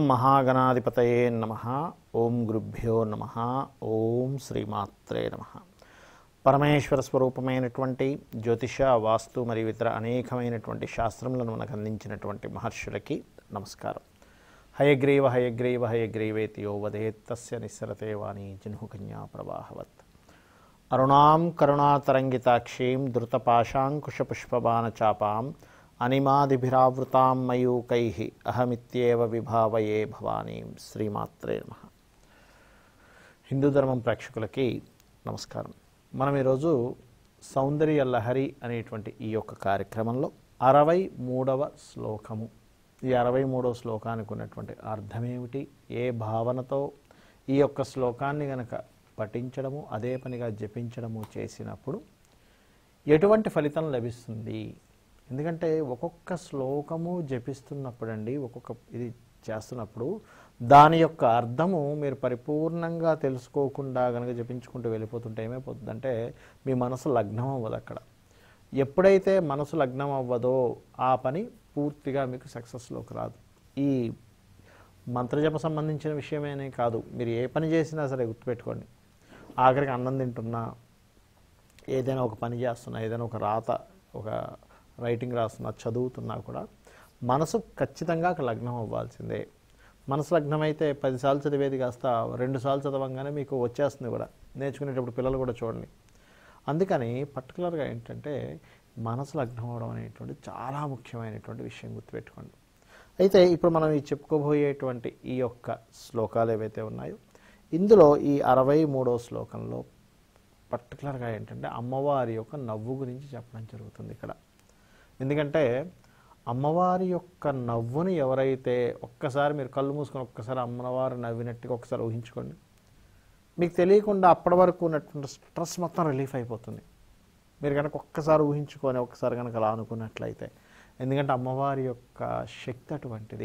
మహాగణాధిపతయే నమ ఓం గురుభ్యో నమ ఓం శ్రీమాత్రే నమ పరమేశ్వర స్వరూపమైనటువంటి జ్యోతిష వాస్తు మరియు ఇతర అనేకమైనటువంటి శాస్త్రములను మనకు అందించినటువంటి మహర్షులకి నమస్కారం హయగ్రీవ హయగ్రీవ హయగ్రీవేతి యో వదేత్ తస్య నిస్సరతే వాణి జహ్నుకన్యా ప్రవాహవత్ అరుణాం కరుణాతరంగితాక్షీం ధృతపాశాంకుశపుష్పబాణచాపాం అనిమాదిభిరావృతాం మయూకై అహమిత్యేవ విభావయే భవానీం శ్రీమాత్రే నమ హిందూ ధర్మం ప్రేక్షకులకి నమస్కారం మనం ఈరోజు సౌందర్య లహరి అనేటువంటి ఈ యొక్క కార్యక్రమంలో అరవై మూడవ శ్లోకము ఈ అరవై మూడవ శ్లోకానికి ఉన్నటువంటి అర్థమేమిటి ఏ భావనతో ఈ యొక్క శ్లోకాన్ని గనక పఠించడము అదే పనిగా జపించడము చేసినప్పుడు ఎటువంటి ఫలితం లభిస్తుంది ఎందుకంటే ఒక్కొక్క శ్లోకము జపిస్తున్నప్పుడండి ఒక్కొక్క ఇది చేస్తున్నప్పుడు దాని యొక్క అర్థము మీరు పరిపూర్ణంగా తెలుసుకోకుండా కనుక జపించుకుంటూ వెళ్ళిపోతుంటే ఏమైపోతుందంటే మీ మనసు లగ్నం అవ్వదు అక్కడ ఎప్పుడైతే మనసు లగ్నం అవ్వదో ఆ పని పూర్తిగా మీకు సక్సెస్లోకి రాదు ఈ మంత్రజప సంబంధించిన విషయమేనే కాదు మీరు ఏ పని చేసినా సరే గుర్తుపెట్టుకోండి ఆఖరికి అన్నం తింటున్నా ఏదైనా ఒక పని చేస్తున్నా ఏదైనా ఒక రాత ఒక రైటింగ్ రాస్తున్నా చదువుతున్నా కూడా మనసు ఖచ్చితంగా అక్కడ లగ్నం అవ్వాల్సిందే మనసు లగ్నం అయితే పదిసార్లు చదివేది కాస్త రెండు సార్లు చదవంగానే మీకు వచ్చేస్తుంది కూడా నేర్చుకునేటప్పుడు పిల్లలు కూడా చూడండి అందుకని పర్టికులర్గా ఏంటంటే మనసు లగ్నం అవడం అనేటువంటి చాలా ముఖ్యమైనటువంటి విషయం గుర్తుపెట్టుకోండి అయితే ఇప్పుడు మనం ఈ చెప్పుకోబోయేటువంటి ఈ యొక్క శ్లోకాలు ఏవైతే ఉన్నాయో ఇందులో ఈ అరవై మూడో శ్లోకంలో పర్టికులర్గా ఏంటంటే అమ్మవారి యొక్క నవ్వు గురించి చెప్పడం జరుగుతుంది ఇక్కడ ఎందుకంటే అమ్మవారి యొక్క నవ్వుని ఎవరైతే ఒక్కసారి మీరు కళ్ళు మూసుకొని ఒక్కసారి అమ్మవారు నవ్వినట్టుగా ఒకసారి ఊహించుకోండి మీకు తెలియకుండా అప్పటి వరకు ఉన్నటువంటి స్ట్రెస్ మొత్తం రిలీఫ్ అయిపోతుంది మీరు కనుక ఒక్కసారి ఊహించుకొని ఒక్కసారి కనుక అలా అనుకున్నట్లయితే ఎందుకంటే అమ్మవారి యొక్క శక్తి అటువంటిది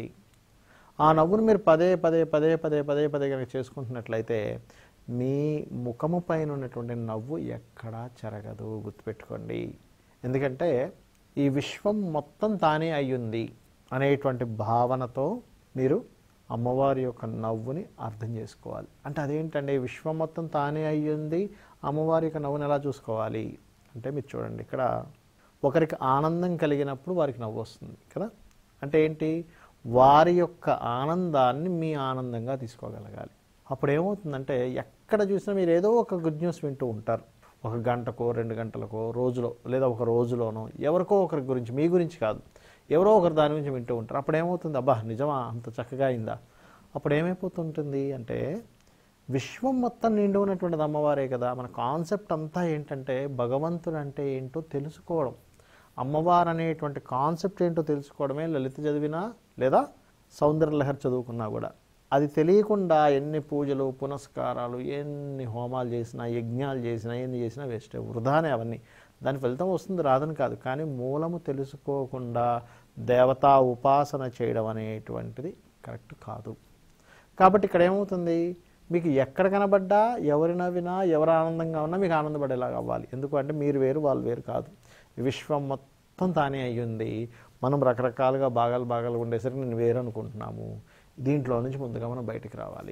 ఆ నవ్వును మీరు పదే పదే పదే పదే పదే పదే కనుక చేసుకుంటున్నట్లయితే మీ ముఖము పైన ఉన్నటువంటి నవ్వు ఎక్కడా చెరగదు గుర్తుపెట్టుకోండి ఎందుకంటే ఈ విశ్వం మొత్తం తానే అయ్యింది అనేటువంటి భావనతో మీరు అమ్మవారి యొక్క నవ్వుని అర్థం చేసుకోవాలి అంటే అదేంటండి విశ్వం మొత్తం తానే అయ్యింది అమ్మవారి యొక్క నవ్వుని ఎలా చూసుకోవాలి అంటే మీరు చూడండి ఇక్కడ ఒకరికి ఆనందం కలిగినప్పుడు వారికి నవ్వు వస్తుంది కదా అంటే ఏంటి వారి యొక్క ఆనందాన్ని మీ ఆనందంగా తీసుకోగలగాలి అప్పుడు ఏమవుతుందంటే ఎక్కడ చూసినా మీరు ఏదో ఒక గుడ్ న్యూస్ వింటూ ఉంటారు ఒక గంటకో రెండు గంటలకో రోజులో లేదా ఒక రోజులోనో ఎవరికో ఒకరి గురించి మీ గురించి కాదు ఎవరో ఒకరు దాని గురించి వింటూ ఉంటారు అప్పుడు ఏమవుతుంది అబ్బా నిజమా అంత చక్కగా అయిందా అప్పుడు ఏమైపోతుంటుంది అంటే విశ్వం మొత్తం నిండి ఉన్నటువంటిది అమ్మవారే కదా మన కాన్సెప్ట్ అంతా ఏంటంటే భగవంతుడు అంటే ఏంటో తెలుసుకోవడం అమ్మవారు అనేటువంటి కాన్సెప్ట్ ఏంటో తెలుసుకోవడమే లలిత చదివినా లేదా సౌందర్యలహరి చదువుకున్నా కూడా అది తెలియకుండా ఎన్ని పూజలు పునస్కారాలు ఎన్ని హోమాలు చేసినా యజ్ఞాలు చేసినా ఎన్ని చేసినా వేస్ట్ వృధానే అవన్నీ దాని ఫలితం వస్తుంది రాదని కాదు కానీ మూలము తెలుసుకోకుండా దేవతా ఉపాసన చేయడం అనేటువంటిది కరెక్ట్ కాదు కాబట్టి ఇక్కడ ఏమవుతుంది మీకు ఎక్కడ కనబడ్డా ఎవరి నవ్వినా ఎవరు ఆనందంగా ఉన్నా మీకు ఆనందపడేలాగా అవ్వాలి ఎందుకంటే మీరు వేరు వాళ్ళు వేరు కాదు విశ్వం మొత్తం తానే అయ్యింది మనం రకరకాలుగా భాగాలు భాగాలు ఉండేసరికి నేను వేరు అనుకుంటున్నాము దీంట్లో నుంచి ముందుగా మనం బయటికి రావాలి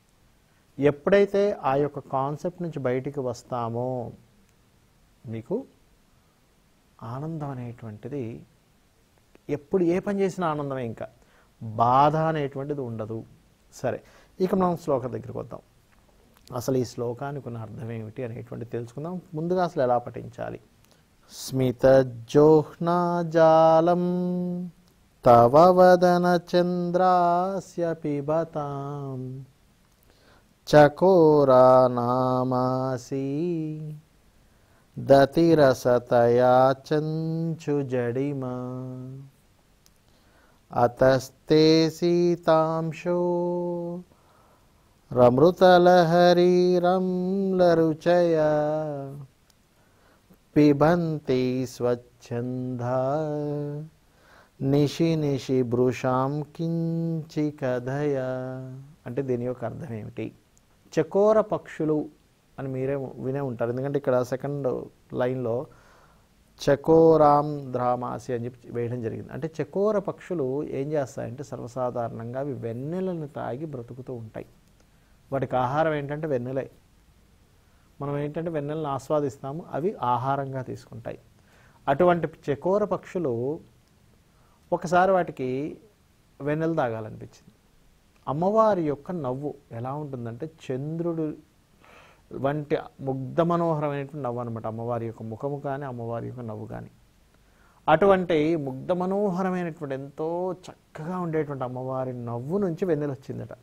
ఎప్పుడైతే ఆ యొక్క కాన్సెప్ట్ నుంచి బయటికి వస్తామో మీకు ఆనందం అనేటువంటిది ఎప్పుడు ఏ పని చేసినా ఆనందమే ఇంకా బాధ అనేటువంటిది ఉండదు సరే ఇక మనం శ్లోకం దగ్గరికి వద్దాం అసలు ఈ శ్లోకానికి ఉన్న అర్థం ఏమిటి అనేటువంటి తెలుసుకుందాం ముందుగా అసలు ఎలా పఠించాలి స్మితజోహ్నాజాలం తవ వదన చంద్రాస్య పిబతాం చకోరా నామాసి దతిరసతయా చంచు జడిమా అతస్తే సీతాంశో రమృతలహరీరంలరుచయ పిబంతి స్వచ్ఛంద నిషి నిషి భృషాం కించి కథయ అంటే దీని యొక్క అర్థం ఏమిటి చకోర పక్షులు అని మీరే వినే ఉంటారు ఎందుకంటే ఇక్కడ సెకండ్ లైన్లో చకోరాం ద్రామాసి అని చెప్పి వేయడం జరిగింది అంటే చకోర పక్షులు ఏం చేస్తాయంటే సర్వసాధారణంగా అవి వెన్నెలను తాగి బ్రతుకుతూ ఉంటాయి వాటికి ఆహారం ఏంటంటే వెన్నెలే మనం ఏంటంటే వెన్నెలను ఆస్వాదిస్తాము అవి ఆహారంగా తీసుకుంటాయి అటువంటి చకోర పక్షులు ఒకసారి వాటికి వెన్నెలు తాగాలనిపించింది అమ్మవారి యొక్క నవ్వు ఎలా ఉంటుందంటే చంద్రుడు వంటి ముగ్ధ మనోహరమైనటువంటి నవ్వు అనమాట అమ్మవారి యొక్క ముఖము కానీ అమ్మవారి యొక్క నవ్వు కానీ అటువంటి ముగ్ధ మనోహరమైనటువంటి ఎంతో చక్కగా ఉండేటువంటి అమ్మవారి నవ్వు నుంచి వెన్నెల వచ్చిందట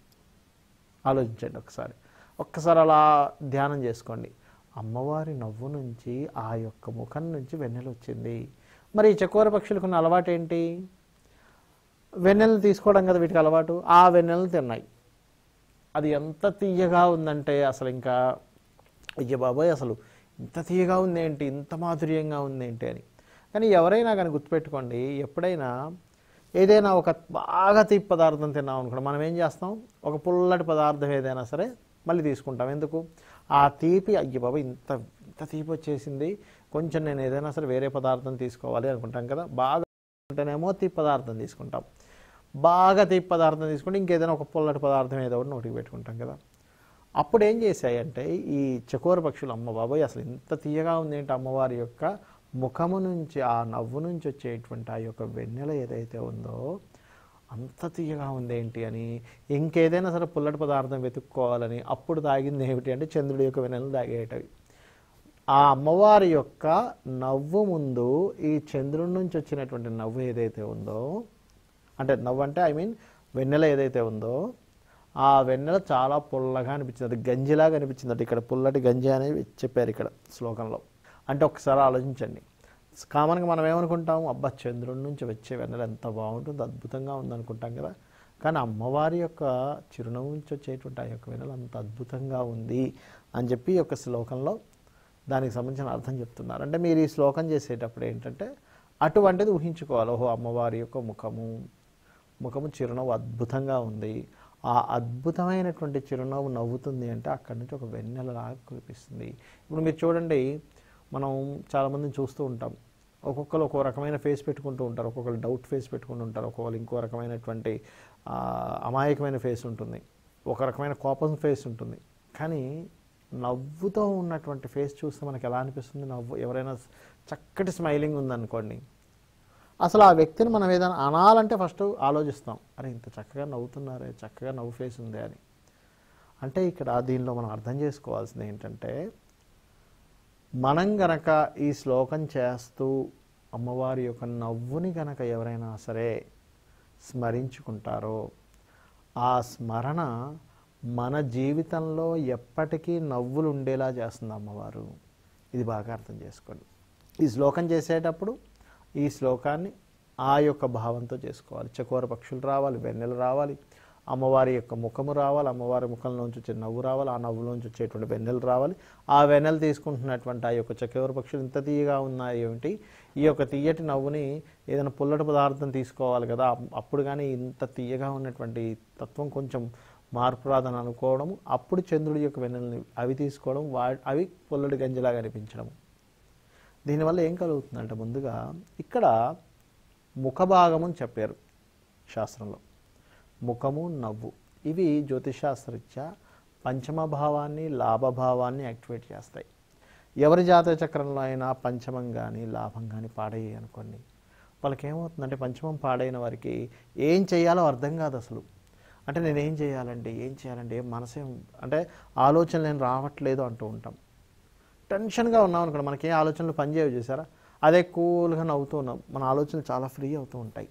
ఆలోచించండి ఒకసారి ఒక్కసారి అలా ధ్యానం చేసుకోండి అమ్మవారి నవ్వు నుంచి ఆ యొక్క ముఖం నుంచి వెన్నెల వచ్చింది మరి ఈ చకోర పక్షులకు ఉన్న అలవాటు ఏంటి వెన్నెలను తీసుకోవడం కదా వీటికి అలవాటు ఆ వెన్నెలను తిన్నాయి అది ఎంత తీయగా ఉందంటే అసలు ఇంకా అయ్య బాబాయ్ అసలు ఇంత తీయగా ఉందేంటి ఇంత మాధుర్యంగా ఉందేంటి అని కానీ ఎవరైనా కానీ గుర్తుపెట్టుకోండి ఎప్పుడైనా ఏదైనా ఒక బాగా తీపి పదార్థం తిన్నాం అనుకోండి మనం ఏం చేస్తాం ఒక పుల్లటి పదార్థం ఏదైనా సరే మళ్ళీ తీసుకుంటాం ఎందుకు ఆ తీపి అయ్య బాబా ఇంత ఇంత తీపి వచ్చేసింది కొంచెం నేను ఏదైనా సరే వేరే పదార్థం తీసుకోవాలి అనుకుంటాం కదా బాగా ఉంటేనేమో తీపి పదార్థం తీసుకుంటాం బాగా తీపి పదార్థం తీసుకుంటే ఇంకేదైనా ఒక పుల్లటి పదార్థం ఏదో ఒకటి నోటికి పెట్టుకుంటాం కదా అప్పుడు ఏం చేశాయంటే ఈ చకోర పక్షులు అమ్మ బాబాయ్ అసలు ఇంత తీయగా ఉంది ఏంటి అమ్మవారి యొక్క ముఖము నుంచి ఆ నవ్వు నుంచి వచ్చేటువంటి ఆ యొక్క వెన్నెల ఏదైతే ఉందో అంత తీయగా ఉంది ఏంటి అని ఇంకేదైనా సరే పుల్లటి పదార్థం వెతుక్కోవాలని అప్పుడు తాగింది ఏమిటి అంటే చంద్రుడి యొక్క వెన్నెలు తాగేటవి ఆ అమ్మవారి యొక్క నవ్వు ముందు ఈ చంద్రుడి నుంచి వచ్చినటువంటి నవ్వు ఏదైతే ఉందో అంటే నవ్వు అంటే ఐ మీన్ వెన్నెల ఏదైతే ఉందో ఆ వెన్నెల చాలా పుల్లగా అనిపించింది అది గంజిలాగా అనిపించింది అంటే ఇక్కడ పుల్లటి గంజి అనేది చెప్పారు ఇక్కడ శ్లోకంలో అంటే ఒకసారి ఆలోచించండి కామన్గా మనం ఏమనుకుంటాం అబ్బా చంద్రుడి నుంచి వచ్చే వెన్నెల ఎంత బాగుంటుంది అద్భుతంగా ఉందనుకుంటాం కదా కానీ అమ్మవారి యొక్క చిరునవ్వు నుంచి వచ్చేటువంటి ఆ యొక్క వెన్నెల అంత అద్భుతంగా ఉంది అని చెప్పి ఈ యొక్క శ్లోకంలో దానికి సంబంధించిన అర్థం చెప్తున్నారు అంటే మీరు ఈ శ్లోకం చేసేటప్పుడు ఏంటంటే అటువంటిది ఊహించుకోవాలి ఓహో అమ్మవారి యొక్క ముఖము ముఖము చిరునవ్వు అద్భుతంగా ఉంది ఆ అద్భుతమైనటువంటి చిరునవ్వు నవ్వుతుంది అంటే అక్కడి నుంచి ఒక వెన్నెలలాగా కురిపిస్తుంది ఇప్పుడు మీరు చూడండి మనం చాలామందిని చూస్తూ ఉంటాం ఒక్కొక్కరు ఒక్కో రకమైన ఫేస్ పెట్టుకుంటూ ఉంటారు ఒక్కొక్కరు డౌట్ ఫేస్ పెట్టుకుంటూ ఉంటారు ఒక్కొక్కరు ఇంకో రకమైనటువంటి ఆ, అమాయకమైన ఫేస్ ఉంటుంది ఒక రకమైన కోపం ఫేస్ ఉంటుంది కానీ నవ్వుతో ఉన్నటువంటి ఫేస్ చూస్తే మనకి ఎలా అనిపిస్తుంది నవ్వు ఎవరైనా చక్కటి స్మైలింగ్ ఉందనుకోండి అసలు ఆ వ్యక్తిని మనం ఏదైనా అనాలంటే ఫస్ట్ ఆలోచిస్తాం అరే ఇంత చక్కగా నవ్వుతున్నారే చక్కగా నవ్వు ఫేస్ ఉంది అని అంటే ఇక్కడ దీనిలో మనం అర్థం చేసుకోవాల్సింది ఏంటంటే మనం గనక ఈ శ్లోకం చేస్తూ అమ్మవారి యొక్క నవ్వుని గనక ఎవరైనా సరే స్మరించుకుంటారో ఆ స్మరణ మన జీవితంలో ఎప్పటికీ నవ్వులు ఉండేలా చేస్తుంది అమ్మవారు ఇది బాగా అర్థం చేసుకోండి ఈ శ్లోకం చేసేటప్పుడు ఈ శ్లోకాన్ని ఆ యొక్క భావంతో చేసుకోవాలి చకోర పక్షులు రావాలి వెన్నెలు రావాలి అమ్మవారి యొక్క ముఖము రావాలి అమ్మవారి ముఖంలోంచి వచ్చే నవ్వు రావాలి ఆ నవ్వులోంచి వచ్చేటువంటి వెన్నెలు రావాలి ఆ వెన్నెలు తీసుకుంటున్నటువంటి ఆ యొక్క చకోర పక్షులు ఇంత తీయగా ఉన్నాయి ఏమిటి ఈ యొక్క తీయటి నవ్వుని ఏదైనా పుల్లటి పదార్థం తీసుకోవాలి కదా అప్- అప్పుడు కానీ ఇంత తీయగా ఉన్నటువంటి తత్వం కొంచెం మార్పు రాదని అనుకోవడం అప్పుడు చంద్రుడి యొక్క వెన్నెలని అవి తీసుకోవడం వా అవి పుల్లటి గంజిలాగా అనిపించడం దీనివల్ల ఏం కలుగుతుందంటే ముందుగా ఇక్కడ ముఖభాగం అని చెప్పారు శాస్త్రంలో ముఖము నవ్వు ఇవి జ్యోతిషాస్త్రరీత్యా పంచమ భావాన్ని లాభభావాన్ని యాక్టివేట్ చేస్తాయి ఎవరి జాతక చక్రంలో అయినా పంచమం కానీ లాభం కానీ పాడయ్యాయి అనుకోండి వాళ్ళకి ఏమవుతుందంటే పంచమం పాడైన వారికి ఏం చేయాలో అర్థం కాదు అసలు అంటే నేను ఏం చేయాలండి ఏం చేయాలండి ఏం మనసేం అంటే ఆలోచన నేను రావట్లేదు అంటూ ఉంటాం టెన్షన్గా ఉన్నాం అనుకోండి మనకి ఏ ఆలోచనలు పనిచేయవు చేశారా అదే కూల్గా నవ్వుతూ ఉన్నాం మన ఆలోచనలు చాలా ఫ్రీ అవుతూ ఉంటాయి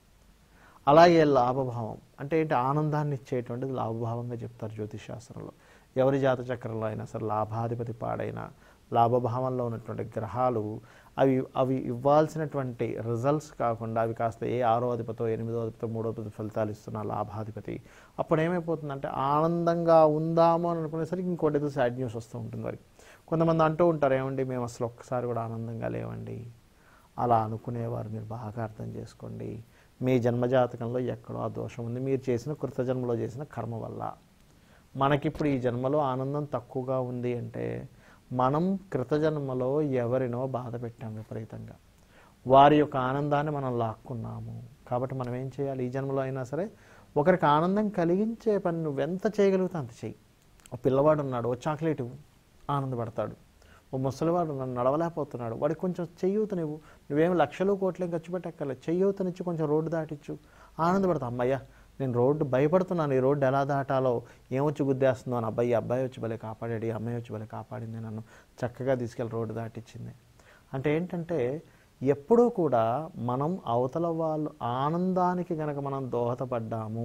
అలాగే లాభభావం అంటే ఏంటి ఆనందాన్ని ఇచ్చేటువంటిది లాభభావంగా చెప్తారు జ్యోతిష్ శాస్త్రంలో ఎవరి జాత చక్రంలో అయినా సరే లాభాధిపతి పాడైన లాభభావంలో ఉన్నటువంటి గ్రహాలు అవి అవి ఇవ్వాల్సినటువంటి రిజల్ట్స్ కాకుండా అవి కాస్త ఏ ఆరో అధిపతో ఎనిమిదో అధిపతో మూడో అధిపతి ఫలితాలు ఇస్తున్న లాభాధిపతి అప్పుడు ఏమైపోతుందంటే ఆనందంగా ఉందాము అని అనుకునేసరికి ఇంకోటి ఏదో సాడ్ న్యూస్ వస్తూ ఉంటుంది వారికి కొంతమంది అంటూ ఉంటారు ఏమండి మేము అసలు ఒక్కసారి కూడా ఆనందంగా లేవండి అలా అనుకునేవారు మీరు బాగా అర్థం చేసుకోండి మీ జన్మజాతకంలో ఎక్కడో ఆ దోషం ఉంది మీరు చేసిన కృత జన్మలో చేసిన కర్మ వల్ల మనకిప్పుడు ఈ జన్మలో ఆనందం తక్కువగా ఉంది అంటే మనం కృతజన్మలో ఎవరినో బాధ పెట్టాం విపరీతంగా వారి యొక్క ఆనందాన్ని మనం లాక్కున్నాము కాబట్టి మనం ఏం చేయాలి ఈ జన్మలో అయినా సరే ఒకరికి ఆనందం కలిగించే పని నువ్వెంత చేయగలుగుతా అంత చెయ్యి ఒక పిల్లవాడు ఉన్నాడు ఓ చాక్లెట్ ఇవ్వు ఆనందపడతాడు ఓ ముసలివాడు నన్ను నడవలేకపోతున్నాడు వాడికి కొంచెం చెయ్యూత నువ్వు నువ్వేం లక్షలు కోట్లేం ఖర్చు పెట్టక్కర్లేదు చెయ్యూతనిచ్చి కొంచెం రోడ్డు దాటిచ్చు ఆనందపడతా అమ్మయ్య నేను రోడ్డు భయపడుతున్నాను ఈ రోడ్డు ఎలా దాటాలో ఏమొచ్చి గుద్దేస్తుందో అని అబ్బాయి అబ్బాయి వచ్చి భలే కాపాడాడు ఈ అమ్మాయి వచ్చి భలే కాపాడింది నన్ను చక్కగా తీసుకెళ్ళి రోడ్డు దాటిచ్చింది అంటే ఏంటంటే ఎప్పుడూ కూడా మనం అవతల వాళ్ళు ఆనందానికి గనక మనం దోహదపడ్డాము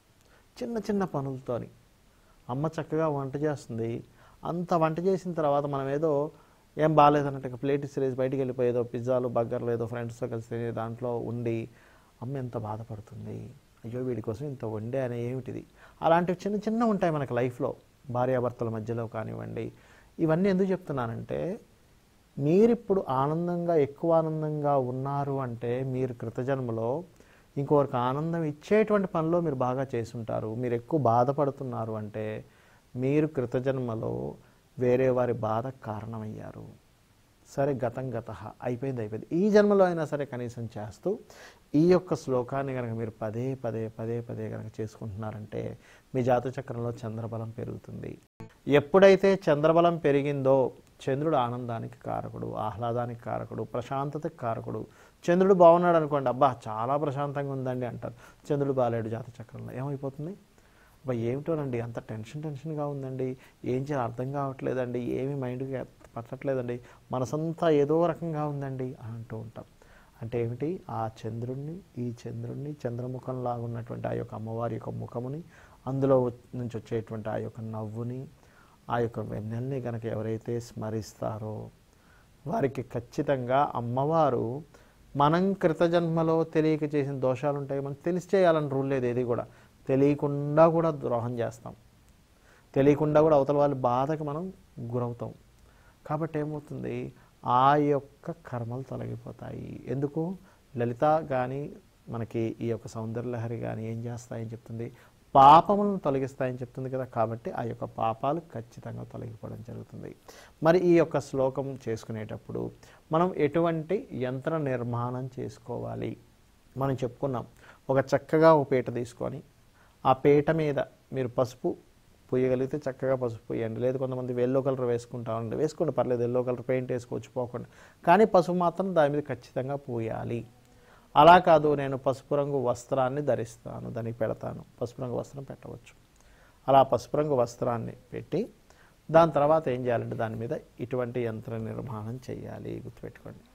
చిన్న చిన్న పనులతోని అమ్మ చక్కగా వంట చేస్తుంది అంత వంట చేసిన తర్వాత మనం ఏదో ఏం బాగాలేదన్నట్టు ప్లేట్ ఇసిరేసి బయటికి వెళ్ళిపోయి ఏదో పిజ్జాలు బర్గర్లు ఏదో ఫ్రెండ్స్తో కలిసి తినే దాంట్లో ఉండి అమ్మ ఎంత బాధపడుతుంది అయ్యో వీడి కోసం ఇంత వండే అనే ఏమిటిది అలాంటివి చిన్న చిన్న ఉంటాయి మనకి లైఫ్లో భార్యాభర్తల మధ్యలో కానివ్వండి ఇవన్నీ ఎందుకు చెప్తున్నానంటే మీరిప్పుడు ఆనందంగా ఎక్కువ ఆనందంగా ఉన్నారు అంటే మీరు కృతజన్మలో ఇంకొకరికి ఆనందం ఇచ్చేటువంటి పనిలో మీరు బాగా చేసుంటారు మీరు ఎక్కువ బాధపడుతున్నారు అంటే మీరు కృతజన్మలో వేరే వారి బాధకు కారణమయ్యారు సరే గతం గత అయిపోయింది అయిపోయింది ఈ జన్మలో అయినా సరే కనీసం చేస్తూ ఈ యొక్క శ్లోకాన్ని కనుక మీరు పదే పదే పదే పదే కనుక చేసుకుంటున్నారంటే మీ జాతక చక్రంలో చంద్రబలం పెరుగుతుంది ఎప్పుడైతే చంద్రబలం పెరిగిందో చంద్రుడు ఆనందానికి కారకుడు ఆహ్లాదానికి కారకుడు ప్రశాంతతకి కారకుడు చంద్రుడు బాగున్నాడు అనుకోండి అబ్బా చాలా ప్రశాంతంగా ఉందండి అంటారు చంద్రుడు బాలేడు జాతక చక్రంలో ఏమైపోతుంది అబ్బా ఏమిటోనండి అంత టెన్షన్ టెన్షన్గా ఉందండి ఏం చేయాలి అర్థం కావట్లేదండి ఏమి మైండ్కి పట్టట్లేదండి మనసంతా ఏదో రకంగా ఉందండి అని అంటూ ఉంటాం అంటే ఏమిటి ఆ చంద్రుణ్ణి ఈ చంద్రుణ్ణి చంద్రముఖంలాగా ఉన్నటువంటి ఆ యొక్క అమ్మవారి యొక్క ముఖముని అందులో నుంచి వచ్చేటువంటి ఆ యొక్క నవ్వుని ఆ యొక్క వెన్నెల్ని కనుక ఎవరైతే స్మరిస్తారో వారికి ఖచ్చితంగా అమ్మవారు మనం కృతజన్మలో తెలియక చేసిన దోషాలు ఉంటాయి మనం తెలిసి చేయాలని రూల్ లేదు ఏది కూడా తెలియకుండా కూడా ద్రోహం చేస్తాం తెలియకుండా కూడా అవతల వాళ్ళ బాధకి మనం గురవుతాం కాబట్టి ఏమవుతుంది ఆ యొక్క కర్మలు తొలగిపోతాయి ఎందుకు లలిత కానీ మనకి ఈ యొక్క సౌందర్యలహరి కానీ ఏం చేస్తాయని చెప్తుంది పాపములను తొలగిస్తాయని చెప్తుంది కదా కాబట్టి ఆ యొక్క పాపాలు ఖచ్చితంగా తొలగిపోవడం జరుగుతుంది మరి ఈ యొక్క శ్లోకం చేసుకునేటప్పుడు మనం ఎటువంటి యంత్ర నిర్మాణం చేసుకోవాలి మనం చెప్పుకున్నాం ఒక చక్కగా ఒక పీట తీసుకొని ఆ పీట మీద మీరు పసుపు పూయగలిగితే చక్కగా పసుపు పూయండి లేదు కొంతమంది ఎల్లో కలర్ వేసుకుంటా ఉండి వేసుకోండి పర్లేదు ఎల్లో కలర్ పెయింట్ వేసుకోవచ్చు పోకుండా కానీ పసుపు మాత్రం దాని మీద ఖచ్చితంగా పూయాలి అలా కాదు నేను పసుపు రంగు వస్త్రాన్ని ధరిస్తాను దానికి పెడతాను పసుపు రంగు వస్త్రం పెట్టవచ్చు అలా పసుపు రంగు వస్త్రాన్ని పెట్టి దాని తర్వాత ఏం చేయాలంటే దాని మీద ఇటువంటి యంత్ర నిర్మాణం చేయాలి గుర్తుపెట్టుకోండి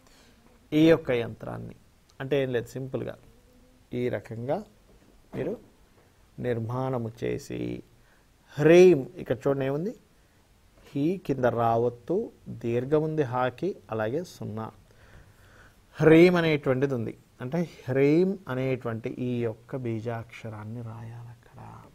ఈ యొక్క యంత్రాన్ని అంటే ఏం లేదు సింపుల్గా ఈ రకంగా మీరు నిర్మాణము చేసి హ్రీం ఇక్కడ చూడండి ఏముంది హీ కింద రావత్తు దీర్ఘం ఉంది హాకి అలాగే సున్నా హ్రీం అనేటువంటిది ఉంది అంటే హ్రీం అనేటువంటి ఈ యొక్క బీజాక్షరాన్ని రాయాలి అక్కడ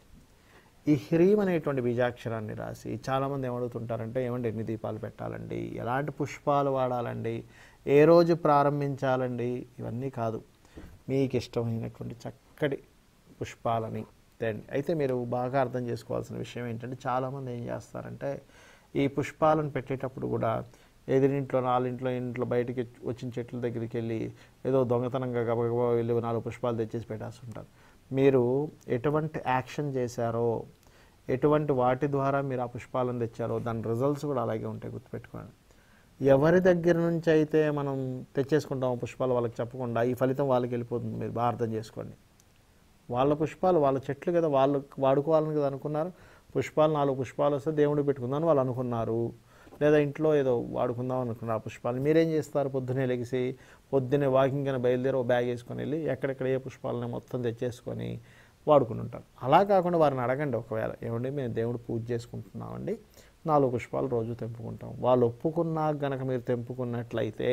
ఈ హ్రీం అనేటువంటి బీజాక్షరాన్ని రాసి చాలామంది ఏమడుగుతుంటారంటే ఏమండి ఎన్ని దీపాలు పెట్టాలండి ఎలాంటి పుష్పాలు వాడాలండి ఏ రోజు ప్రారంభించాలండి ఇవన్నీ కాదు మీకు ఇష్టమైనటువంటి చక్కటి పుష్పాలని తేండి అయితే మీరు బాగా అర్థం చేసుకోవాల్సిన విషయం ఏంటంటే చాలామంది ఏం చేస్తారంటే ఈ పుష్పాలను పెట్టేటప్పుడు కూడా ఎదిరింట్లో నాలుగింట్లో ఇంట్లో బయటికి వచ్చిన చెట్ల దగ్గరికి వెళ్ళి ఏదో దొంగతనంగా గబగబా వెళ్ళి నాలుగు పుష్పాలు తెచ్చేసి పెట్టేస్తుంటారు మీరు ఎటువంటి యాక్షన్ చేశారో ఎటువంటి వాటి ద్వారా మీరు ఆ పుష్పాలను తెచ్చారో దాని రిజల్ట్స్ కూడా అలాగే ఉంటాయి గుర్తుపెట్టుకోండి ఎవరి దగ్గర నుంచి అయితే మనం తెచ్చేసుకుంటామో పుష్పాలు వాళ్ళకి చెప్పకుండా ఈ ఫలితం వాళ్ళకి వెళ్ళిపోతుంది మీరు బాగా అర్థం చేసుకోండి వాళ్ళ పుష్పాలు వాళ్ళ చెట్లు కదా వాళ్ళు వాడుకోవాలని కదా అనుకున్నారు పుష్పాలు నాలుగు పుష్పాలు వస్తే దేవుడు పెట్టుకుందామని వాళ్ళు అనుకున్నారు లేదా ఇంట్లో ఏదో వాడుకుందాం అనుకున్నారు ఆ పుష్పాలు మీరేం చేస్తారు పొద్దునే లెగిసి పొద్దునే వాకింగ్ అని బయలుదేరి ఒక బ్యాగ్ వేసుకొని వెళ్ళి ఎక్కడెక్కడ ఏ పుష్పాలని మొత్తం తెచ్చేసుకొని వాడుకుని ఉంటారు అలా కాకుండా వారిని అడగండి ఒకవేళ ఏమండి మేము దేవుడు పూజ చేసుకుంటున్నామండి నాలుగు పుష్పాలు రోజు తెంపుకుంటాం వాళ్ళు ఒప్పుకున్నాక గనక మీరు తెంపుకున్నట్లయితే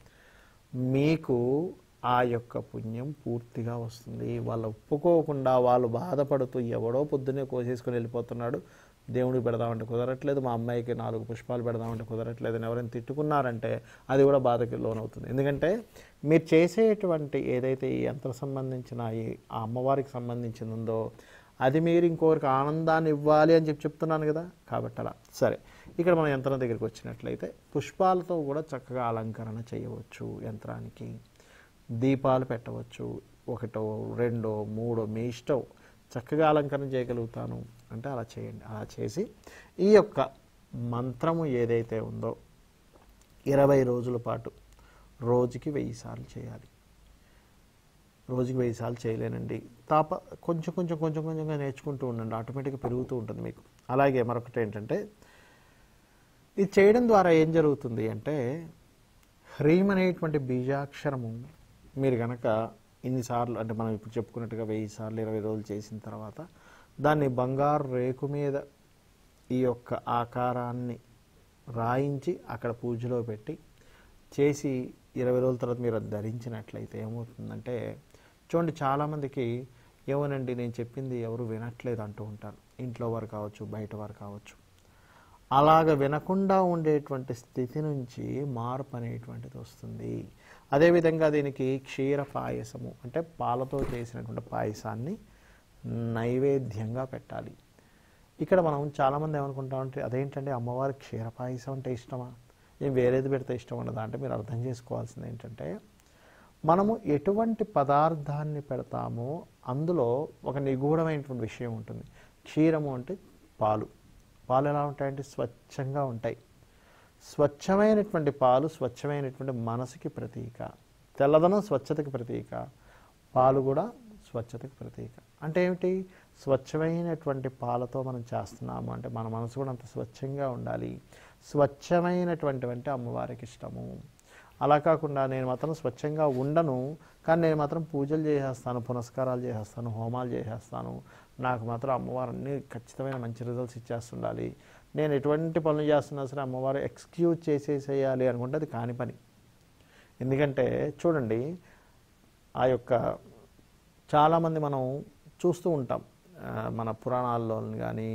మీకు ఆ యొక్క పుణ్యం పూర్తిగా వస్తుంది వాళ్ళు ఒప్పుకోకుండా వాళ్ళు బాధపడుతూ ఎవడో పొద్దున్నే కోసేసుకొని వెళ్ళిపోతున్నాడు దేవుడికి పెడదామంటే కుదరట్లేదు మా అమ్మాయికి నాలుగు పుష్పాలు పెడదామంటే కుదరట్లేదు అని ఎవరైనా తిట్టుకున్నారంటే అది కూడా బాధకి లోనవుతుంది ఎందుకంటే మీరు చేసేటువంటి ఏదైతే ఈ యంత్ర సంబంధించిన ఈ ఆ అమ్మవారికి సంబంధించింది ఉందో అది మీరు ఇంకొకరికి ఆనందాన్ని ఇవ్వాలి అని చెప్పి చెప్తున్నాను కదా కాబట్టి అలా సరే ఇక్కడ మనం యంత్రం దగ్గరికి వచ్చినట్లయితే పుష్పాలతో కూడా చక్కగా అలంకరణ చేయవచ్చు యంత్రానికి దీపాలు పెట్టవచ్చు ఒకటో రెండో మూడో మీ ఇష్టం చక్కగా అలంకరణ చేయగలుగుతాను అంటే అలా చేయండి అలా చేసి ఈ యొక్క మంత్రము ఏదైతే ఉందో ఇరవై రోజుల పాటు రోజుకి వెయ్యి సార్లు చేయాలి రోజుకి వెయ్యి సార్లు చేయలేనండి తాప కొంచెం కొంచెం కొంచెం కొంచెంగా నేర్చుకుంటూ ఉండండి ఆటోమేటిక్గా పెరుగుతూ ఉంటుంది మీకు అలాగే మరొకటి ఏంటంటే ఇది చేయడం ద్వారా ఏం జరుగుతుంది అంటే హ్రీం అనేటువంటి బీజాక్షరము మీరు గనక ఇన్నిసార్లు అంటే మనం ఇప్పుడు చెప్పుకున్నట్టుగా వెయ్యి సార్లు ఇరవై రోజులు చేసిన తర్వాత దాన్ని బంగారు రేకు మీద ఈ యొక్క ఆకారాన్ని రాయించి అక్కడ పూజలో పెట్టి చేసి ఇరవై రోజుల తర్వాత మీరు అది ధరించినట్లయితే ఏమవుతుందంటే చూడండి చాలామందికి ఏమోనండి నేను చెప్పింది ఎవరు వినట్లేదు అంటూ ఉంటారు ఇంట్లో వారు కావచ్చు బయట వారు కావచ్చు అలాగ వినకుండా ఉండేటువంటి స్థితి నుంచి మార్పు అనేటువంటిది వస్తుంది అదేవిధంగా దీనికి క్షీర పాయసము అంటే పాలతో చేసినటువంటి పాయసాన్ని నైవేద్యంగా పెట్టాలి ఇక్కడ మనం చాలామంది ఏమనుకుంటామంటే అదేంటంటే అమ్మవారి క్షీర పాయసం అంటే ఇష్టమా నేను వేరేది పెడితే ఇష్టం ఉండదా అంటే మీరు అర్థం చేసుకోవాల్సింది ఏంటంటే మనము ఎటువంటి పదార్థాన్ని పెడతామో అందులో ఒక నిగూఢమైనటువంటి విషయం ఉంటుంది క్షీరము అంటే పాలు పాలు ఎలా ఉంటాయంటే స్వచ్ఛంగా ఉంటాయి స్వచ్ఛమైనటువంటి పాలు స్వచ్ఛమైనటువంటి మనసుకి ప్రతీక తెల్లదనం స్వచ్ఛతకి ప్రతీక పాలు కూడా స్వచ్ఛతకి ప్రతీక అంటే ఏమిటి స్వచ్ఛమైనటువంటి పాలతో మనం చేస్తున్నాము అంటే మన మనసు కూడా అంత స్వచ్ఛంగా ఉండాలి స్వచ్ఛమైనటువంటి అంటే అమ్మవారికి ఇష్టము అలా కాకుండా నేను మాత్రం స్వచ్ఛంగా ఉండను కానీ నేను మాత్రం పూజలు చేసేస్తాను పునస్కారాలు చేసేస్తాను హోమాలు చేసేస్తాను నాకు మాత్రం అమ్మవారు అన్ని ఖచ్చితమైన మంచి రిజల్ట్స్ ఇచ్చేస్తుండాలి నేను ఎటువంటి పనులు చేస్తున్నా సరే అమ్మవారు ఎక్స్క్యూజ్ చేసేసేయాలి అనుకుంటే అది కాని పని ఎందుకంటే చూడండి ఆ యొక్క చాలామంది మనం చూస్తూ ఉంటాం ఆ, మన పురాణాల్లో కానీ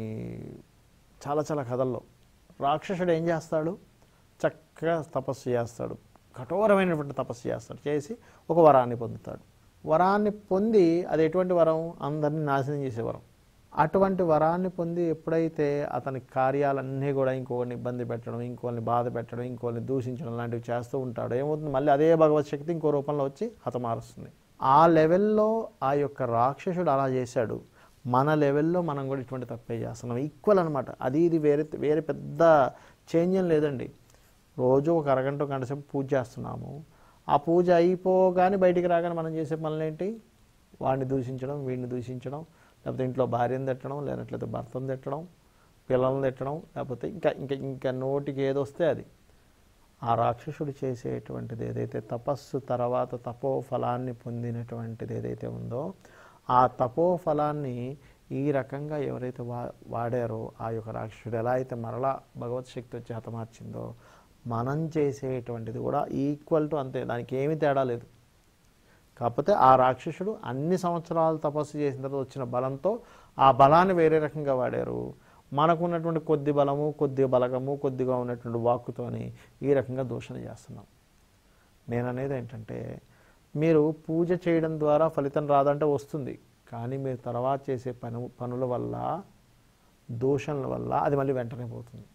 చాలా చాలా కథల్లో రాక్షసుడు ఏం చేస్తాడు చక్కగా తపస్సు చేస్తాడు కఠోరమైనటువంటి తపస్సు చేస్తాడు చేసి ఒక వరాన్ని పొందుతాడు వరాన్ని పొంది అది ఎటువంటి వరం అందరినీ నాశనం చేసే వరం అటువంటి వరాన్ని పొంది ఎప్పుడైతే అతని కార్యాలన్నీ కూడా ఇంకొకరిని ఇబ్బంది పెట్టడం ఇంకోరిని బాధ పెట్టడం ఇంకోరిని దూషించడం లాంటివి చేస్తూ ఉంటాడు ఏమవుతుంది మళ్ళీ అదే భగవత్ శక్తి ఇంకో రూపంలో వచ్చి హతమారుస్తుంది ఆ లెవెల్లో ఆ యొక్క రాక్షసుడు అలా చేశాడు మన లెవెల్లో మనం కూడా ఇటువంటి తప్పే చేస్తున్నాం ఈక్వల్ అనమాట అది ఇది వేరే వేరే పెద్ద చేంజ్ ఏం లేదండి రోజు ఒక అరగంట ఒక గంట సేపు పూజ చేస్తున్నాము ఆ పూజ అయిపోగానే బయటికి రాగానే మనం చేసే పనులు ఏంటి వాడిని దూషించడం వీడిని దూషించడం లేకపోతే ఇంట్లో భార్యను తిట్టడం లేనట్లయితే భర్తను తిట్టడం పిల్లల్ని తిట్టడం లేకపోతే ఇంకా ఇంకా ఇంకా నోటికి ఏదొస్తే అది ఆ రాక్షసుడు చేసేటువంటిది ఏదైతే తపస్సు తర్వాత తపో ఫలాన్ని పొందినటువంటిది ఏదైతే ఉందో ఆ తపో ఫలాన్ని ఈ రకంగా ఎవరైతే వా వాడారో ఆ యొక్క రాక్షసుడు ఎలా అయితే మరలా భగవత్ శక్తి వచ్చి హతమార్చిందో మనం చేసేటువంటిది కూడా ఈక్వల్ టు అంతే దానికి ఏమీ తేడా లేదు కాకపోతే ఆ రాక్షసుడు అన్ని సంవత్సరాలు తపస్సు చేసిన తర్వాత వచ్చిన బలంతో ఆ బలాన్ని వేరే రకంగా వాడారు మనకున్నటువంటి కొద్ది బలము కొద్ది బలగము కొద్దిగా ఉన్నటువంటి వాక్కుతోని ఈ రకంగా దూషణ చేస్తున్నాం నేను అనేది ఏంటంటే మీరు పూజ చేయడం ద్వారా ఫలితం రాదంటే వస్తుంది కానీ మీరు తర్వాత చేసే పను పనుల వల్ల దూషణల వల్ల అది మళ్ళీ వెంటనే పోతుంది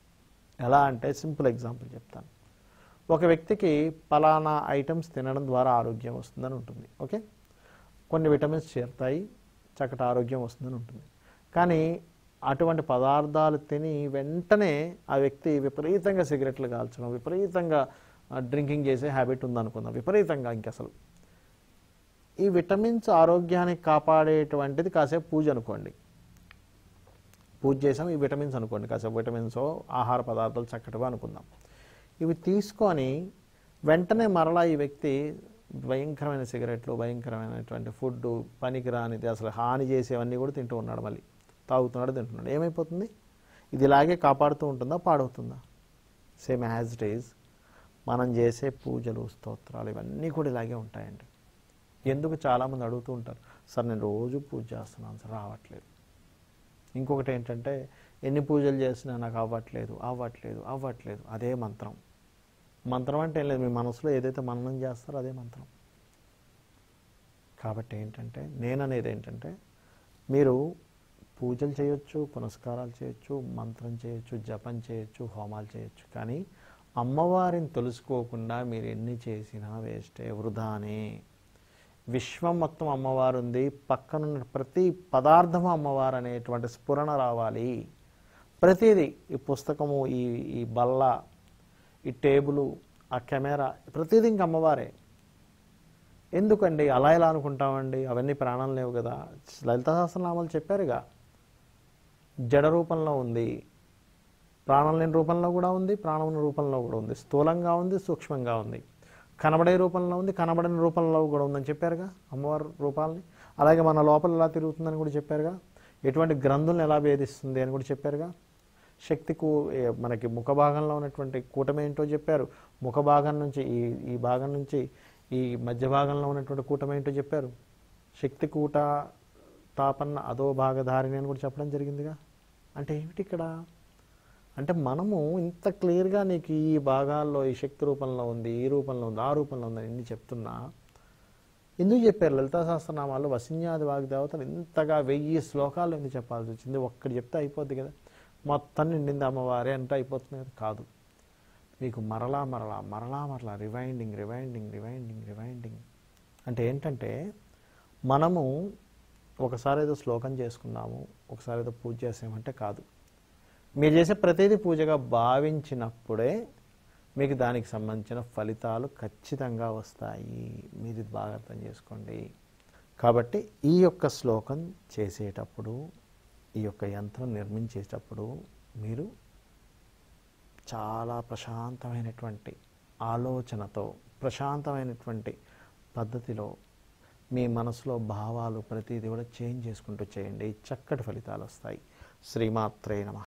ఎలా అంటే సింపుల్ ఎగ్జాంపుల్ చెప్తాను ఒక వ్యక్తికి పలానా ఐటమ్స్ తినడం ద్వారా ఆరోగ్యం వస్తుందని ఉంటుంది ఓకే కొన్ని విటమిన్స్ చేరుతాయి చక్కటి ఆరోగ్యం వస్తుందని ఉంటుంది కానీ అటువంటి పదార్థాలు తిని వెంటనే ఆ వ్యక్తి విపరీతంగా సిగరెట్లు కాల్చడం విపరీతంగా డ్రింకింగ్ చేసే హ్యాబిట్ ఉందనుకుందాం విపరీతంగా ఇంక అసలు ఈ విటమిన్స్ ఆరోగ్యాన్ని కాపాడేటువంటిది కాసేపు పూజ అనుకోండి పూజ చేసాం ఈ విటమిన్స్ అనుకోండి కాసేపు విటమిన్స్ ఆహార పదార్థాలు చక్కటిగా అనుకుందాం ఇవి తీసుకొని వెంటనే మరలా ఈ వ్యక్తి భయంకరమైన సిగరెట్లు భయంకరమైనటువంటి ఫుడ్ పనికిరానిది అసలు హాని చేసేవన్నీ కూడా తింటూ ఉన్నాడు మళ్ళీ తాగుతున్నాడు తింటున్నాడు ఏమైపోతుంది ఇది ఇలాగే కాపాడుతూ ఉంటుందా పాడవుతుందా సేమ్ యాజ్ ఇట్ ఈజ్ మనం చేసే పూజలు స్తోత్రాలు ఇవన్నీ కూడా ఇలాగే ఉంటాయండి ఎందుకు చాలామంది అడుగుతూ ఉంటారు సార్ నేను రోజు పూజ చేస్తున్నాను సార్ రావట్లేదు ఇంకొకటి ఏంటంటే ఎన్ని పూజలు చేసినా నాకు అవ్వట్లేదు అవ్వట్లేదు అవ్వట్లేదు అదే మంత్రం మంత్రం అంటే ఏం లేదు మీ మనసులో ఏదైతే మననం చేస్తారో అదే మంత్రం కాబట్టి ఏంటంటే నేను అనేది ఏంటంటే మీరు పూజలు చేయొచ్చు పునస్కారాలు చేయొచ్చు మంత్రం చేయొచ్చు జపం చేయొచ్చు హోమాలు చేయొచ్చు కానీ అమ్మవారిని తెలుసుకోకుండా మీరు ఎన్ని చేసినా వేస్టే వృధానే విశ్వం మొత్తం అమ్మవారు ఉంది పక్కనున్న ప్రతి పదార్థం అమ్మవారు అనేటువంటి స్ఫురణ రావాలి ప్రతిదీ ఈ పుస్తకము ఈ ఈ బల్ల ఈ టేబుల్ ఆ కెమెరా ప్రతిదీ ఇంక అమ్మవారే ఎందుకండి అలా ఎలా అనుకుంటామండి అవన్నీ ప్రాణం లేవు కదా లలిత సహస్రనామాలు చెప్పారుగా జడ రూపంలో ఉంది ప్రాణం లేని రూపంలో కూడా ఉంది ప్రాణం ఉన్న రూపంలో కూడా ఉంది స్థూలంగా ఉంది సూక్ష్మంగా ఉంది కనబడే రూపంలో ఉంది కనబడని రూపంలో కూడా ఉందని చెప్పారుగా అమ్మవారి రూపాలని అలాగే మన లోపల ఎలా తిరుగుతుందని కూడా చెప్పారుగా ఎటువంటి గ్రంథులను ఎలా భేదిస్తుంది అని కూడా చెప్పారుగా శక్తికు ఏ, మనకి ముఖ భాగంలో ఉన్నటువంటి కూటమి ఏంటో చెప్పారు ముఖ భాగం నుంచి ఈ ఈ భాగం నుంచి ఈ మధ్య భాగంలో ఉన్నటువంటి కూటమి ఏంటో చెప్పారు శక్తి కూట తాపన్న అదో భాగధారిణి అని కూడా చెప్పడం జరిగిందిగా అంటే ఏమిటి ఇక్కడ అంటే మనము ఇంత క్లియర్గా నీకు ఈ భాగాల్లో ఈ శక్తి రూపంలో ఉంది ఈ రూపంలో ఉంది ఆ రూపంలో ఉంది అని ఇన్ని చెప్తున్నా ఎందుకు చెప్పారు లలితా సహస్రనామాలు వసిన్యాది వాగ్దేవతలు ఇంతగా వెయ్యి శ్లోకాలు ఎందుకు చెప్పాల్సి వచ్చింది ఒక్కటి చెప్తే అయిపోద్ది కదా మొత్తం నిండింది అమ్మవారే అంటే అయిపోతుంది కదా కాదు మీకు మరలా మరలా మరలా మరలా రివైండింగ్ రివైండింగ్ రివైండింగ్ రివైండింగ్ అంటే ఏంటంటే మనము ఒకసారి ఏదో శ్లోకం చేసుకున్నాము ఒకసారి ఏదో పూజ చేసామంటే కాదు మీరు చేసే ప్రతిదీ పూజగా భావించినప్పుడే మీకు దానికి సంబంధించిన ఫలితాలు ఖచ్చితంగా వస్తాయి మీరు ఇది బాగా అర్థం చేసుకోండి కాబట్టి ఈ యొక్క శ్లోకం చేసేటప్పుడు ఈ యొక్క యంత్రం నిర్మించేటప్పుడు మీరు చాలా ప్రశాంతమైనటువంటి ఆలోచనతో ప్రశాంతమైనటువంటి పద్ధతిలో మీ మనసులో భావాలు ప్రతిదీ కూడా చేంజ్ చేసుకుంటూ చేయండి చక్కటి ఫలితాలు వస్తాయి శ్రీమాత్రే నమ